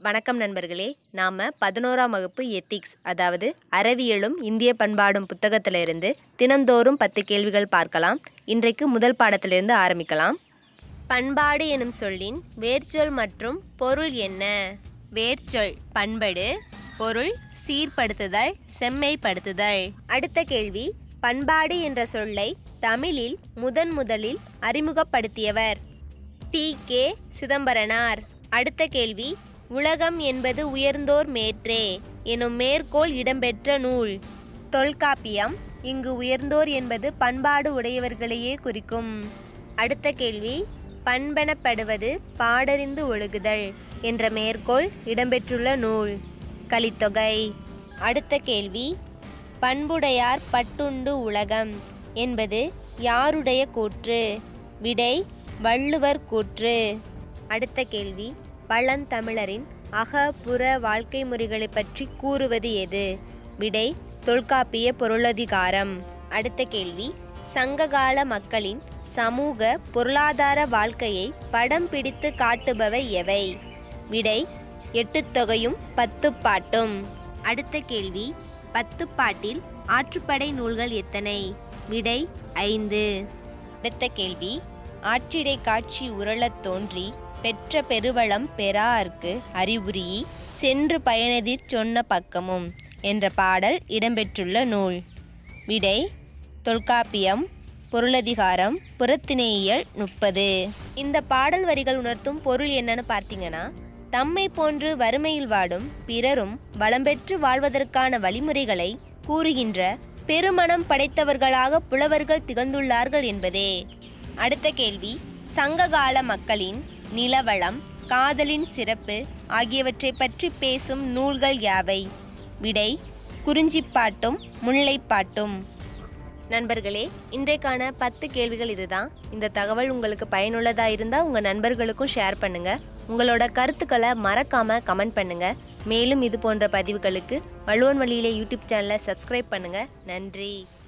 வணக்கம் நண்பர்களே நாம் பதினோராம் வகுப்பு எத்திக்ஸ் அதாவது அறவியலும் இந்திய பண்பாடும் புத்தகத்திலிருந்து தினந்தோறும் பத்து கேள்விகள் பார்க்கலாம் இன்றைக்கு முதல் பாடத்திலிருந்து ஆரம்பிக்கலாம் பண்பாடு எனும் சொல்லின் வேர்ச்சொல் மற்றும் பொருள் என்ன வேர்ச்சொல் பண்படு பொருள் சீர்படுத்துதல் செம்மைப்படுத்துதல் அடுத்த கேள்வி பண்பாடு என்ற சொல்லை தமிழில் முதன் முதலில் அறிமுகப்படுத்தியவர் டி கே சிதம்பரனார் அடுத்த கேள்வி உலகம் என்பது உயர்ந்தோர் மேற்றே எனும் மேற்கோள் இடம்பெற்ற நூல் தொல்காப்பியம் இங்கு உயர்ந்தோர் என்பது பண்பாடு உடையவர்களையே குறிக்கும் அடுத்த கேள்வி பண்பெனப்படுவது பாடறிந்து ஒழுகுதல் என்ற மேற்கோள் இடம்பெற்றுள்ள நூல் கலித்தொகை அடுத்த கேள்வி பண்புடையார் பட்டுண்டு உலகம் என்பது யாருடைய கூற்று விடை வள்ளுவர் கூற்று அடுத்த கேள்வி பழந்தமிழரின் அக புற வாழ்க்கை முறைகளை பற்றி கூறுவது எது விடை தொல்காப்பிய பொருளதிகாரம் அடுத்த கேள்வி சங்ககால மக்களின் சமூக பொருளாதார வாழ்க்கையை படம் பிடித்து காட்டுபவை எவை விடை எட்டுத்தொகையும் பத்து பாட்டும் அடுத்த கேள்வி பத்து பாட்டில் ஆற்றுப்படை நூல்கள் எத்தனை விடை ஐந்து அடுத்த கேள்வி ஆற்றிடை காட்சி உருளத் தோன்றி பெற்ற பெருவளம் பெறார்க்கு அறிவுரி சென்று பயனெதிர் சொன்ன பக்கமும் என்ற பாடல் இடம்பெற்றுள்ள நூல் விடை தொல்காப்பியம் பொருளதிகாரம் புறத்திணையியல் முப்பது இந்த பாடல் வரிகள் உணர்த்தும் பொருள் என்னன்னு பார்த்தீங்கன்னா தம்மை போன்று வறுமையில் வாடும் பிறரும் வளம் பெற்று வாழ்வதற்கான வழிமுறைகளை கூறுகின்ற பெருமனம் படைத்தவர்களாக புலவர்கள் திகழ்ந்துள்ளார்கள் என்பதே அடுத்த கேள்வி சங்ககால மக்களின் நிலவளம் காதலின் சிறப்பு ஆகியவற்றை பற்றி பேசும் நூல்கள் யாவை விடை குறிஞ்சிப்பாட்டும் முல்லைப்பாட்டும் நண்பர்களே இன்றைக்கான பத்து கேள்விகள் இதுதான் இந்த தகவல் உங்களுக்கு பயனுள்ளதாக இருந்தால் உங்கள் நண்பர்களுக்கும் ஷேர் பண்ணுங்கள் உங்களோட கருத்துக்களை மறக்காமல் கமெண்ட் பண்ணுங்கள் மேலும் இது போன்ற பதிவுகளுக்கு வள்ளுவன் வழியிலே யூடியூப் சேனலை சப்ஸ்கிரைப் பண்ணுங்கள் நன்றி